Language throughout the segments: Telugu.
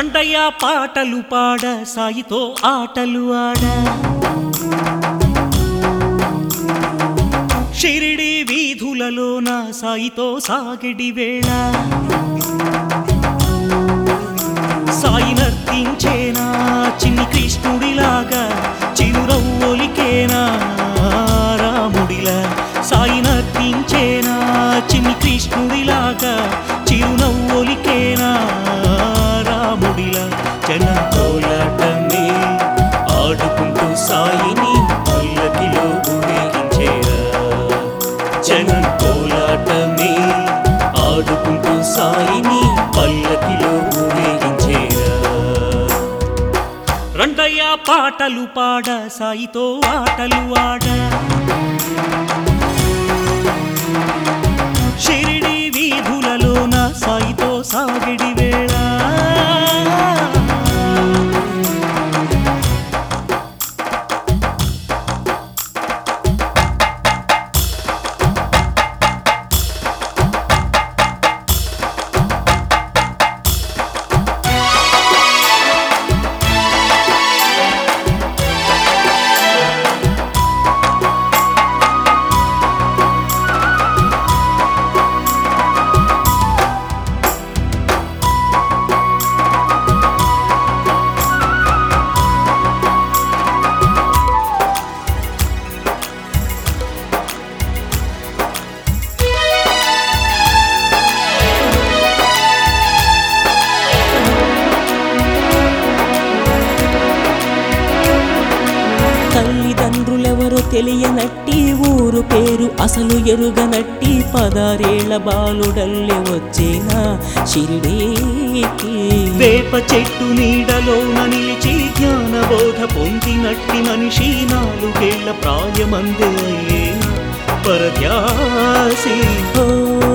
రండయ్య పాటలు పాడ సాయితో ఆటలు ఆడ షిరిడి వీధులలోన సాయితో సాగిడి వేళ సాయి నర్తించేనా చిన్ని కృష్ణుడిలాగా చిరురవ్వొలికేనా రాముడిలా సాయి నర్తించేనా చిన్ని కృష్ణుడిలాగా చిరునవ్వొలికేనా రాముడిలా జనం కోలాటమే ఆడుకుంటూ సాయిని పల్లకిలో ఊరేగించేరా జనం కోలాటమే ఆడుకుంటూ సాయిని పల్లకిలో ఊరేగించేరా రండయ్య పాటలు పాడ సాయితో ఆటలు ఆడ షిరిడి వీధులలోన సాయితో సాగిడి వేళ తల్లిదండ్రులెవరో తెలియనట్టి ఊరు పేరు అసలు ఎరుగనట్టి పదారేళ్ల బాలుడల్లే వచ్చేనా షిరిడీకి వేప చెట్టు నీడలోన నిలిచి జ్ఞానబోధ పొందినట్టి మనిషి నాలుగేళ్ల ప్రాయమందే అయ్యేనా పరధ్యాసి ఓ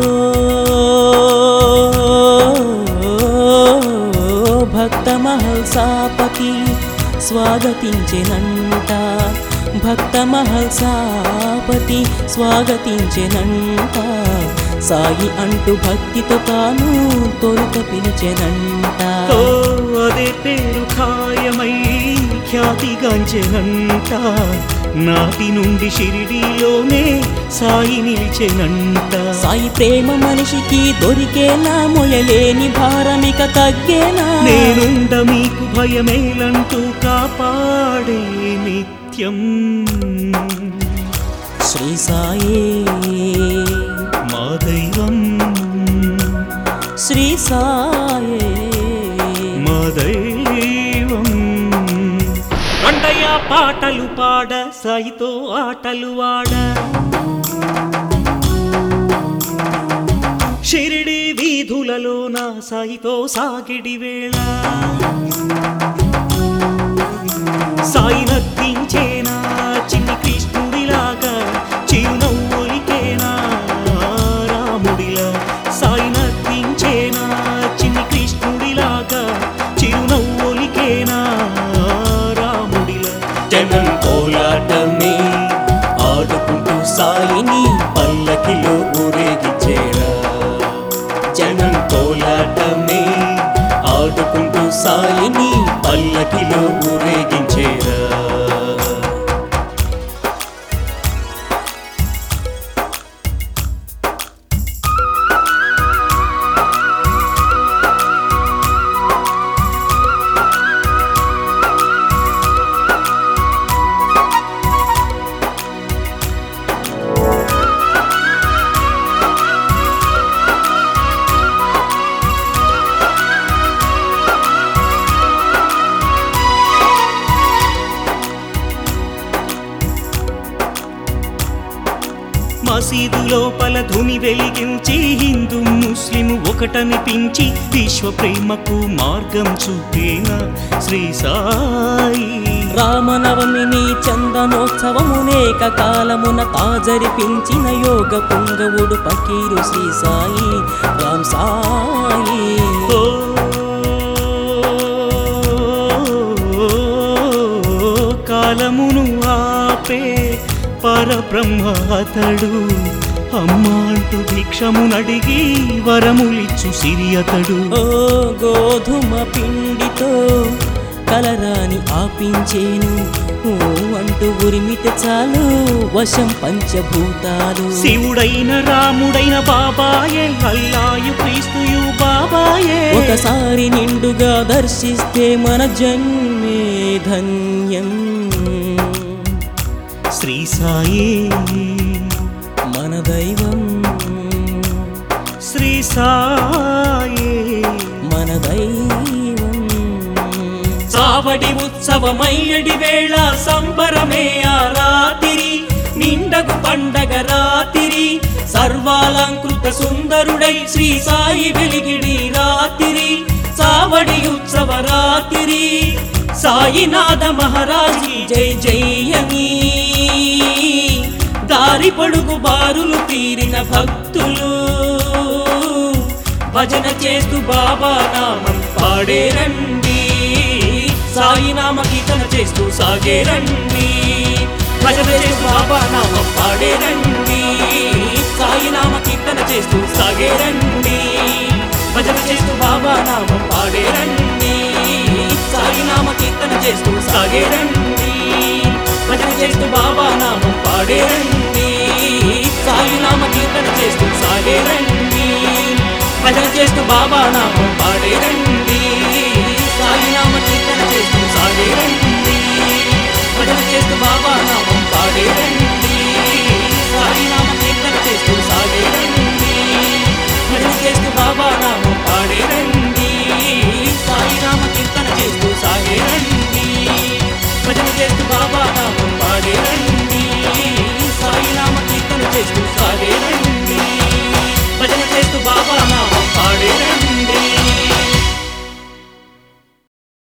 భక్త మహల్సాపతి స్వాగతించెనంట భక్త మహల్సాపతి స్వాగతించెనంట సాయి అంటూ భక్తితో తాను తొలుత పిలిచెనంట ఓ అదే పేరు ఖాయమై ఖ్యాతిగాంచెనంట నాటి నుండి షిరిడీలోనే సాయి నిలిచెనంట సాయి ప్రేమ మనిషికి దొరికేనా మొయలేని భారమిక తగ్గేనా నేనుండ మీకు భయమేలంటూ కాపాడే నిత్యం శ్రీ సాయే మా దైవం శ్రీ సాయే మా దైవం రండయ్య పాటలు పాడ సాయితో ఆటలు ఆడ షిరిడి వీధులలో నా సాయితో సాగిడి వేళ సాయి నర్తించేనా చిన్ని కృష్ణుడిలాగా చిరునవ్వులికేనా రాముడిలా సాయి నర్తించేనా చిన్ని కృష్ణుడిలాగా చిరునవ్వులికేనా రాముడిలా జనం కోలాటమే ఆడుకుంటూ సాయిని పల్లకిలో ఊరేగించేరా జనం కోలాటమే ఆడుకుంటూ సాయిని పల్లకిలో ఊరేగించేరా మసీదు లోపల ధుని వెలిగించి హిందూ ముస్లిం ఒకటనిపించి విశ్వ ప్రేమకు మార్గం చూపేనా శ్రీ సాయి రామనవమిని చందనోత్సవమునేక కాలమున తాజరిపించిన యోగ పుంగవుడు పకీరు శ్రీ సాయి రామ్ సాయి ఓ కాలమును ఆపే పరబ్రహ్మ అతడు అమ్మా అంటూ భిక్షమునడిగి వరములిచ్చు సిరియతడు ఓ గోధుమ పిండితో కలరాని ఆపించేను ఓ అంటూ ఉరిమితే చాలు వశం పంచభూతాలు శివుడైన రాముడైన బాబాయే అల్లాయు క్రీస్తుయు బాబాయే ఒకసారి నిండుగా దర్శిస్తే మన జన్మే ధన్యం శ్రీ సాయి మన దైవం శ్రీ సాయి మన దైవం చావడి ఉత్సవమయ్యడి వేళ సంబరమే ఆ రాతిరి నిండగు పండగ రాతిరి సర్వాలంకృత సుందరుడై శ్రీ సాయి వెలిగిడి రాతిరి చావడి ఉత్సవ రాతిరి సాయినాథ మహారాజీ జై జయని దారి పొడుగు బారులు తీరిన భక్తులు భజన చేస్తూ బాబా నామం పాడేరండి సాయి నామ కీర్తన చేస్తూ సాగేరండి భజన చేస్తూ బాబా నామం పాడేరండి సాయి నామ కీర్తన చేస్తూ సాగేరండి భజన చేస్తూ బాబా నామం పాడేరండి సాయి నామ కీర్తన చేస్తూ సాగేరండి భజన చేస్తూ బాబా నామం పాడేరండి సాయి నామ కీర్తన చేస్తూ సాగేరండి భజన చేస్తూ బాబా నామం పాడేరండి